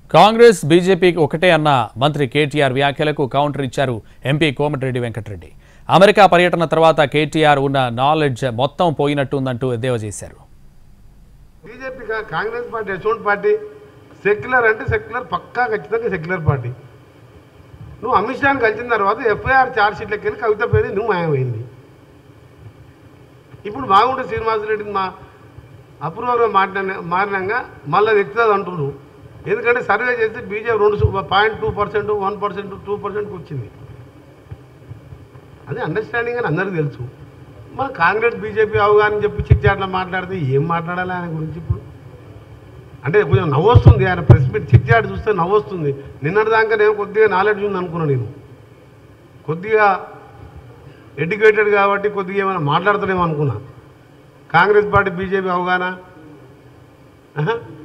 కాంగ్రెస్ బీజేపీకి ఒకటే అన్న మంత్రి కేటీఆర్ వ్యాఖ్యలకు కౌంటర్ ఇచ్చారు ఎంపీ కోమటిరెడ్డి వెంకటరెడ్డి అమెరికా పర్యటన తర్వాత కేటీఆర్ ఉన్న నాలెడ్జ్ మొత్తం పోయినట్టుందంటూ ఎద్దేవా చేశారు బీజేపీ కా- కాంగ్రెస్ పార్టీ ఎటువంటి పార్టీ సెక్యులర్ అంటే సెక్యులర్ పక్కా ఖచ్చితంగా సెక్యులర్ పార్టీ నువ్వు అమిత్ షాని కలిసిన తర్వాత ఎఫ్ఐఆర్ ఛార్జ్ షీట్లకి వెళ్ళి కవిత పేరు నువ్వు మాయమైంది ఇప్పుడు మాగుంట శ్రీనివాసరెడ్డిని మా అప్రూవర్గా మాట్లాడిన మారినాక మళ్ళీ ఎక్కుతుంది అంటున్నారు ఎందుకంటే సర్వే చేస్తే బీజేపీ రెండు point two percent one percent two పర్సెంట్కి వచ్చింది అది అండర్స్టాండింగ్ అని అందరికీ తెలుసు మన కాంగ్రెస్ బీజేపీ అవగాహన చెప్పి చిట్చాట్లో మాట్లాడితే ఏం మాట్లాడాలి ఆయన గురించి ఇప్పుడు అంటే కొంచెం నవ్వొస్తుంది ఆయన ప్రెస్ మీట్ చిట్చాట్ చూస్తే నవ్వొస్తుంది నిన్నటిదాకా నేను కొద్దిగా నాలెడ్జ్ ఉంది అనుకున్నాను నేను కొద్దిగా ఎడ్యుకేటెడ్ కాబట్టి కొద్దిగా ఏమైనా మాట్లాడతాడేమో అనుకున్నా కాంగ్రెస్ పార్టీ బీజేపీ అవగాహన ఆహా.